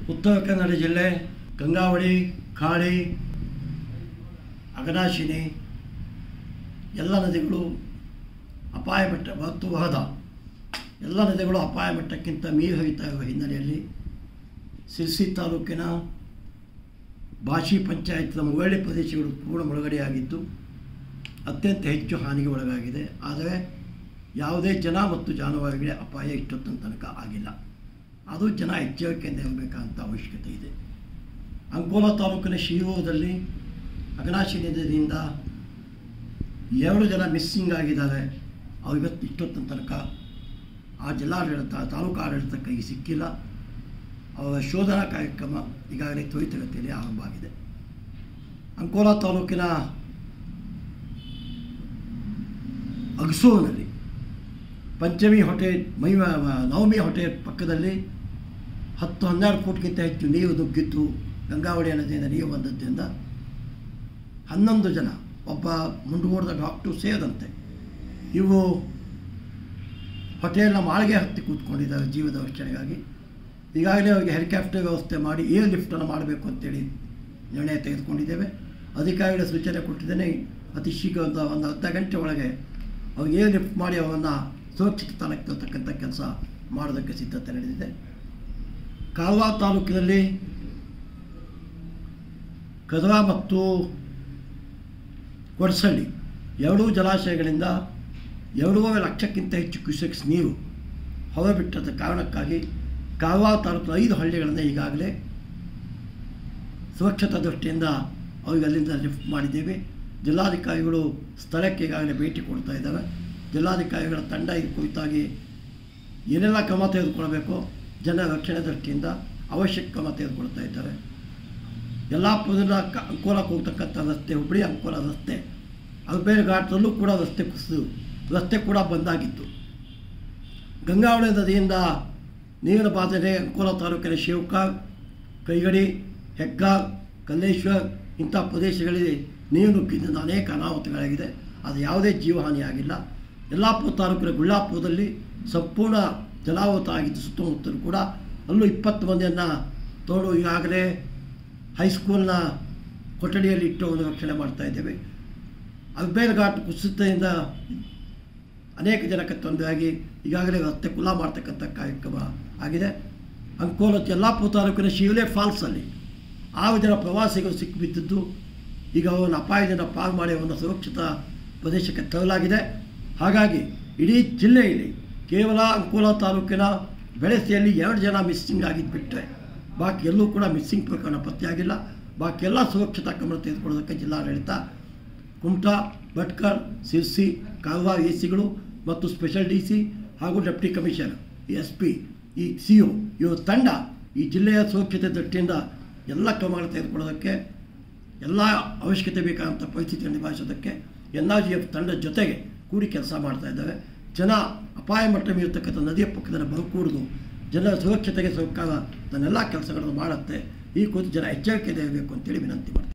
ಉತ್ತರ ಕನ್ನಡ ಜಿಲ್ಲೆ ಗಂಗಾವಳಿ ಕಾಳಿ ಅಘನಾಶಿನಿ ಎಲ್ಲ ನದಿಗಳು ಅಪಾಯ ಮಟ್ಟ ಮತ್ತು ವಹದ ಎಲ್ಲ ನದಿಗಳು ಅಪಾಯ ಮಟ್ಟಕ್ಕಿಂತ ಮೀರಿ ಹರಿತಾ ಇರುವ ಹಿನ್ನೆಲೆಯಲ್ಲಿ ಸಿರ್ಸಿ ತಾಲೂಕಿನ ಬಾಶಿ ಪಂಚಾಯತ್ನ ಮುವಳ್ಳಿ ಪ್ರದೇಶಗಳು ಪೂರ್ಣ ಮುಳುಗಡೆಯಾಗಿದ್ದು ಅತ್ಯಂತ ಹೆಚ್ಚು ಹಾನಿಗೆ ಒಳಗಾಗಿದೆ ಆದರೆ ಯಾವುದೇ ಜನ ಮತ್ತು ಜಾನುವಾರುಗಳಿಗೆ ಅಪಾಯ ಇಷ್ಟೊತ್ತನ ತನಕ ಆಗಿಲ್ಲ ಅದು ಜನ ಎಚ್ಚರಿಕೆಯಿಂದ ಇರಬೇಕಂತ ಅವಶ್ಯಕತೆ ಇದೆ ಅಂಕೋಲಾ ತಾಲೂಕಿನ ಶಿರೂರದಲ್ಲಿ ಅಘನಾಶಿ ನದಿಯಿಂದ ಎರಡು ಜನ ಮಿಸ್ಸಿಂಗ್ ಆಗಿದ್ದಾರೆ ಅವ್ರು ಇವತ್ತು ಇಷ್ಟೊತ್ತಿನ ತನಕ ಆ ಜಿಲ್ಲಾಡಳಿತ ತಾಲೂಕು ಆಡಳಿತ ಕೈಗೆ ಸಿಕ್ಕಿಲ್ಲ ಅವರ ಶೋಧನಾ ಕಾರ್ಯಕ್ರಮ ಈಗಾಗಲೇ ತ್ವರಿತಗತಿಯಲ್ಲಿ ಆರಂಭ ಆಗಿದೆ ಅಂಕೋಲಾ ತಾಲೂಕಿನ ಅಗಸೂರಿನಲ್ಲಿ ಪಂಚಮಿ ಹೋಟೆಲ್ ಮೈ ನವಮಿ ಹೋಟೆಲ್ ಪಕ್ಕದಲ್ಲಿ ಹತ್ತು ಹನ್ನೆರಡು ಫುಟ್ಗಿಂತ ಹೆಚ್ಚು ನೀರು ನುಗ್ಗಿತ್ತು ಗಂಗಾವಳಿ ನದಿಯಿಂದ ನೀರು ಬಂದದ್ದರಿಂದ ಹನ್ನೊಂದು ಜನ ಒಬ್ಬ ಮುಂಡುಗೋಡದ ಡಾಕ್ಟ್ರು ಸೇರಿದಂತೆ ಇವು ಹೋಟೆಲ್ನ ಮಾಳಿಗೆ ಹತ್ತಿ ಕೂತ್ಕೊಂಡಿದ್ದಾರೆ ಜೀವದ ರಕ್ಷಣೆಗಾಗಿ ಈಗಾಗಲೇ ಅವರಿಗೆ ಹೆಲಿಕಾಪ್ಟರ್ ವ್ಯವಸ್ಥೆ ಮಾಡಿ ಏರ್ ಲಿಫ್ಟನ್ನು ಮಾಡಬೇಕು ಅಂತೇಳಿ ನಿರ್ಣಯ ತೆಗೆದುಕೊಂಡಿದ್ದೇವೆ ಅಧಿಕಾರಿಗಳ ಸೂಚನೆ ಕೊಟ್ಟಿದ್ದೇನೆ ಅತಿ ಶೀಘ್ರ ಒಂದು ಒಂದು ಅರ್ಧ ಗಂಟೆ ಒಳಗೆ ಅವ್ರಿಗೆ ಏರ್ ಲಿಫ್ಟ್ ಮಾಡಿ ಅವರನ್ನು ಸುರಕ್ಷಿತ ಸ್ಥಾನಕ್ಕೆ ತರ್ತಕ್ಕಂಥ ಕೆಲಸ ಮಾಡೋದಕ್ಕೆ ಸಿದ್ಧತೆ ನಡೆದಿದೆ ಕಾರವಾರ ತಾಲೂಕಿನಲ್ಲಿ ಕದರಾ ಮತ್ತು ಕೊಡಸಳ್ಳಿ ಎರಡೂ ಜಲಾಶಯಗಳಿಂದ ಎರಡೂವರೆ ಲಕ್ಷಕ್ಕಿಂತ ಹೆಚ್ಚು ಕ್ಯೂಸೆಕ್ಸ್ ನೀರು ಹೊರಬಿಟ್ಟದ ಕಾರಣಕ್ಕಾಗಿ ಕಾರವಾರ ತಾಲೂಕಿನ ಐದು ಹಳ್ಳಿಗಳನ್ನು ಈಗಾಗಲೇ ಸುರಕ್ಷತಾ ದೃಷ್ಟಿಯಿಂದ ಅವರಿಗೆ ಅಲ್ಲಿಂದ ಲಿಫ್ಟ್ ಮಾಡಿದ್ದೇವೆ ಜಿಲ್ಲಾಧಿಕಾರಿಗಳು ಸ್ಥಳಕ್ಕೆ ಈಗಾಗಲೇ ಭೇಟಿ ಕೊಡ್ತಾ ಇದ್ದಾರೆ ಜಿಲ್ಲಾಧಿಕಾರಿಗಳ ತಂಡ ಈ ಕುರಿತಾಗಿ ಏನೆಲ್ಲ ಕ್ರಮ ತೆಗೆದುಕೊಳ್ಬೇಕೋ ಜನರ ರಕ್ಷಣೆ ದೃಷ್ಟಿಯಿಂದ ಅವಶ್ಯಕ ಕ್ರಮ ತೆಗೆದುಕೊಳ್ತಾ ಇದ್ದಾರೆ ಯಲ್ಲಾಪುರದಿಂದ ಕ ಅಂಕೋಲಕ್ಕೆ ಹೋಗ್ತಕ್ಕಂಥ ರಸ್ತೆ ಹುಬ್ಬಳ್ಳಿ ಅಂಕೋಲ ರಸ್ತೆ ಅಲ್ಬೇರ್ ಘಾಟದಲ್ಲೂ ಕೂಡ ರಸ್ತೆ ಕುಸಿದು ರಸ್ತೆ ಕೂಡ ಬಂದಾಗಿತ್ತು ಗಂಗಾವಳಿ ನದಿಯಿಂದ ನೀರಿನ ಬಾಧನೆ ಅಂಕೋಲ ತಾಲೂಕಿನ ಶಿವಕಾರ್ ಕೈಗಡಿ ಹೆಗ್ಗಾರ್ ಕಲ್ಲೇಶ್ವರ್ ಇಂಥ ಪ್ರದೇಶಗಳಲ್ಲಿ ನೀರು ನುಗ್ಗಿದ್ದರಿಂದ ಅನೇಕ ಅನಾಹುತಗಳಾಗಿದೆ ಅದು ಯಾವುದೇ ಜೀವಹಾನಿಯಾಗಿಲ್ಲ ಯಲ್ಲಾಪುರ ತಾಲೂಕಿನ ಗುಳ್ಳಾಪುರದಲ್ಲಿ ಸಂಪೂರ್ಣ ಜಲಾವೃತ ಆಗಿದ್ದು ಸುತ್ತಮುತ್ತಲೂ ಕೂಡ ಅಲ್ಲೂ ಇಪ್ಪತ್ತು ಮಂದಿಯನ್ನು ತೋಡು ಈಗಾಗಲೇ ಹೈಸ್ಕೂಲ್ನ ಕೊಠಡಿಯಲ್ಲಿ ಇಟ್ಟು ಒಂದು ರಕ್ಷಣೆ ಮಾಡ್ತಾ ಇದ್ದೇವೆ ಅಲ್ಬೇರ್ ಘಾಟ್ ಕುಸಿತದಿಂದ ಅನೇಕ ಜನಕ್ಕೆ ತೊಂದರೆಯಾಗಿ ಈಗಾಗಲೇ ರಸ್ತೆ ಕುಲ ಮಾಡ್ತಕ್ಕಂಥ ಕಾರ್ಯಕ್ರಮ ಆಗಿದೆ ಅಂಕೋಲ ಯಲ್ಲಾಪುರ ತಾಲೂಕಿನ ಶಿವಲೆ ಫಾಲ್ಸಲ್ಲಿ ಆರು ಜನ ಪ್ರವಾಸಿಗರು ಸಿಕ್ಕಿಬಿದ್ದಿದ್ದು ಈಗ ಅವನ ಅಪಾಯದಿಂದ ಪಾರು ಮಾಡಿ ಅವನ ಸುರಕ್ಷಿತ ಪ್ರದೇಶಕ್ಕೆ ತರಲಾಗಿದೆ ಹಾಗಾಗಿ ಇಡೀ ಜಿಲ್ಲೆಯಲ್ಲಿ ಕೇವಲ ಅಂಕೋಲ ತಾಲೂಕಿನ ಬೆಳೆಸಿಯಲ್ಲಿ ಎರಡು ಜನ ಮಿಸ್ಸಿಂಗ್ ಆಗಿದ್ದು ಬಿಟ್ಟರೆ ಬಾಕಿ ಎಲ್ಲೂ ಕೂಡ ಮಿಸ್ಸಿಂಗ್ ಪ್ರಕರಣ ಪತ್ತೆಯಾಗಿಲ್ಲ ಬಾಕಿ ಎಲ್ಲ ಸುರಕ್ಷತಾ ಕ್ರಮ ತೆಗೆದುಕೊಳ್ಳೋದಕ್ಕೆ ಜಿಲ್ಲಾಡಳಿತ ಕುಮಟಾ ಭಟ್ಕರ್ ಸಿರ್ಸಿ ಕಾರವಾರ ಎ ಸಿಗಳು ಮತ್ತು ಸ್ಪೆಷಲ್ ಡಿ ಸಿ ಹಾಗೂ ಡೆಪ್ಟಿ ಕಮಿಷನರ್ ಎಸ್ ಪಿ ಈ ಸಿ ಒ ಇವರ ತಂಡ ಈ ಜಿಲ್ಲೆಯ ಸುರಕ್ಷತೆ ದೃಷ್ಟಿಯಿಂದ ಎಲ್ಲ ಕ್ರಮಗಳು ತೆಗೆದುಕೊಳ್ಳೋದಕ್ಕೆ ಎಲ್ಲ ಅವಶ್ಯಕತೆ ಬೇಕಾದಂಥ ಪರಿಸ್ಥಿತಿಯನ್ನು ನಿಭಾಯಿಸೋದಕ್ಕೆ ಎನ್ ಆರ್ ಜಿ ಎಫ್ ತಂಡದ ಜೊತೆಗೆ ಕೂಡಿ ಕೆಲಸ ಮಾಡ್ತಾ ಇದ್ದಾರೆ ಜನ ಅಪಾಯ ಮಟ್ಟ ಮೀರತಕ್ಕಂಥ ನದಿಯ ಪಕ್ಕದಲ್ಲಿ ಬದುಕೂಡುದು ಜನರ ಸುರಕ್ಷತೆಗೆ ಸರ್ಕಾರ ತನ್ನೆಲ್ಲ ಕೆಲಸಗಳನ್ನು ಮಾಡುತ್ತೆ ಈ ಕುರಿತು ಜನ ಎಚ್ಚರಿಕೆಯಿಂದ ಇರಬೇಕು ಅಂತೇಳಿ ವಿನಂತಿ ಮಾಡ್ತೀನಿ